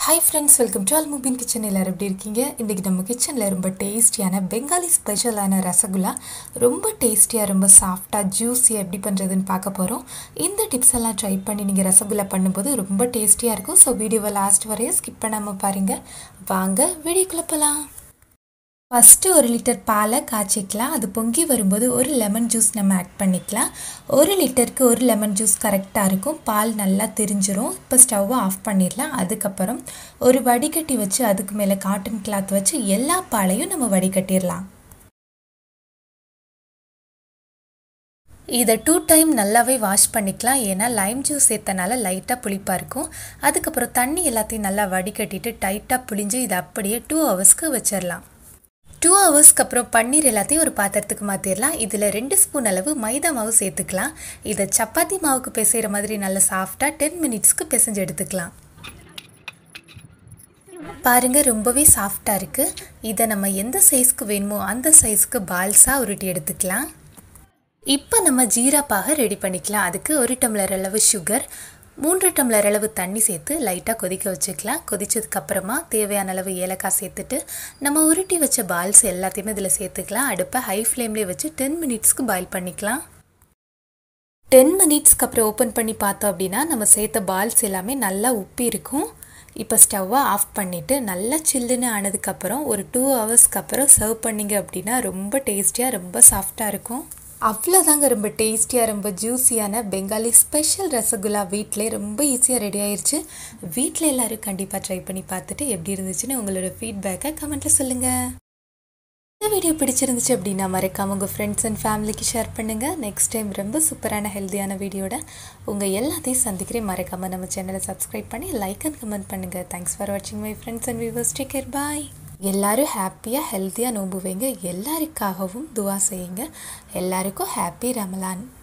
hi friends welcome to Almubin kitchen எல்லோரும் எப்படி இருக்கீங்க இன்றைக்கி நம்ம கிச்சனில் ரொம்ப டேஸ்டியான பெங்காலி ஸ்பெஷலான ரசகுல்லா ரொம்ப டேஸ்டியாக ரொம்ப சாஃப்டாக ஜூஸியாக எப்படி பண்ணுறதுன்னு பார்க்க போகிறோம் இந்த டிப்ஸ் எல்லாம் ட்ரை பண்ணி நீங்கள் ரசகுல்லா பண்ணும்போது ரொம்ப டேஸ்டியாக இருக்கும் ஸோ வீடியோவை லாஸ்ட் வரையும் ஸ்கிப் பண்ணாமல் பாருங்கள் வாங்க வீடியோக்குள்ளே போகலாம் ஃபஸ்ட்டு ஒரு லிட்டர் பாலை காய்ச்சிக்கலாம் அது பொங்கி வரும்போது ஒரு லெமன் ஜூஸ் நம்ம ஆட் பண்ணிக்கலாம் ஒரு லிட்டருக்கு ஒரு லெமன் ஜூஸ் கரெக்டாக இருக்கும் பால் நல்லா தெரிஞ்சிரும் இப்போ ஸ்டவ்வை ஆஃப் பண்ணிடலாம் அதுக்கப்புறம் ஒரு வடிகட்டி வச்சு அதுக்கு மேலே காட்டன் கிளாத் வச்சு எல்லா பாலையும் நம்ம வடிகட்டிடலாம் இதை டூ டைம் நல்லாவே வாஷ் பண்ணிக்கலாம் ஏன்னா லைம் ஜூஸ் சேர்த்தனால லைட்டாக புளிப்பாக இருக்கும் அதுக்கப்புறம் தண்ணி எல்லாத்தையும் நல்லா வடிகட்டிட்டு டைட்டாக புளிஞ்சு இதை அப்படியே டூ ஹவர்ஸ்க்கு வச்சிடலாம் டூ ஹவர்ஸ்க்கு அப்புறம் பன்னீர் எல்லாத்தையும் ஒரு பாத்திரத்துக்கு மாற்றிடலாம் இதில் ரெண்டு ஸ்பூன் அளவு மைதா மாவு சேர்த்துக்கலாம் இதை சப்பாத்தி மாவுக்கு பிசைகிற மாதிரி நல்ல சாஃப்டாக டென் மினிட்ஸ்க்கு பிசைஞ்சு எடுத்துக்கலாம் பாருங்கள் ரொம்பவே சாஃப்டாக இருக்குது இதை நம்ம எந்த சைஸ்க்கு வேணுமோ அந்த சைஸ்க்கு பால்ஸாக உருட்டி எடுத்துக்கலாம் இப்போ நம்ம ஜீரா பாக ரெடி பண்ணிக்கலாம் அதுக்கு ஒரு டம்ளர் அளவு சுகர் மூன்று டம்ளர் அளவு தண்ணி சேர்த்து லைட்டாக கொதிக்க வச்சுக்கலாம் கொதிச்சதுக்கப்புறமா தேவையான அளவு ஏலக்காய் சேர்த்துட்டு நம்ம உருட்டி வச்ச பால்ஸ் எல்லாத்தையுமே இதில் சேர்த்துக்கலாம் அடுப்பை ஹை ஃப்ளேம்லேயே வச்சு டென் மினிட்ஸ்க்கு பாயில் பண்ணிக்கலாம் டென் மினிட்ஸ்க்கு அப்புறம் ஓப்பன் பண்ணி பார்த்தோம் அப்படின்னா நம்ம சேர்த்த பால்ஸ் எல்லாமே நல்லா உப்பி இருக்கும் இப்போ ஸ்டவ்வை ஆஃப் பண்ணிவிட்டு நல்லா சில்லுன்னு ஆனதுக்கப்புறம் ஒரு டூ ஹவர்ஸ்க்கு அப்புறம் சர்வ் பண்ணிங்க அப்படின்னா ரொம்ப டேஸ்டியாக ரொம்ப சாஃப்டாக இருக்கும் அவ்வளோதாங்க ரொம்ப டேஸ்டியாக ரொம்ப ஜூஸியான பெங்காலி ஸ்பெஷல் ரசகுல்லா வீட்டிலே ரொம்ப ஈஸியாக ரெடி ஆயிடுச்சு வீட்டில் எல்லோரும் கண்டிப்பாக ட்ரை பண்ணி பார்த்துட்டு எப்படி இருந்துச்சுன்னு உங்களோட ஃபீட்பேக்கை கமெண்ட்டில் சொல்லுங்கள் இந்த வீடியோ பிடிச்சிருந்துச்சு அப்படின்னா மறக்காமல் உங்கள் ஃப்ரெண்ட்ஸ் அண்ட் ஃபேமிலிக்கு ஷேர் பண்ணுங்கள் நெக்ஸ்ட் டைம் ரொம்ப சூப்பரான ஹெல்த்தியான வீடியோட உங்கள் எல்லாத்தையும் சந்திக்கிறேன் மறக்காமல் நம்ம சேனலை சப்ஸ்கிரைப் பண்ணி லைக் அண்ட் கமெண்ட் பண்ணுங்கள் தேங்க்ஸ் ஃபார் வாட்சிங் my friends and viewers take care bye எல்லாரும் ஹாப்பியாக ஹெல்த்தியாக நோம்பு வைங்க எல்லாருக்காகவும் துவா செய்யுங்க எல்லாருக்கும் ஹாப்பி ரமலான்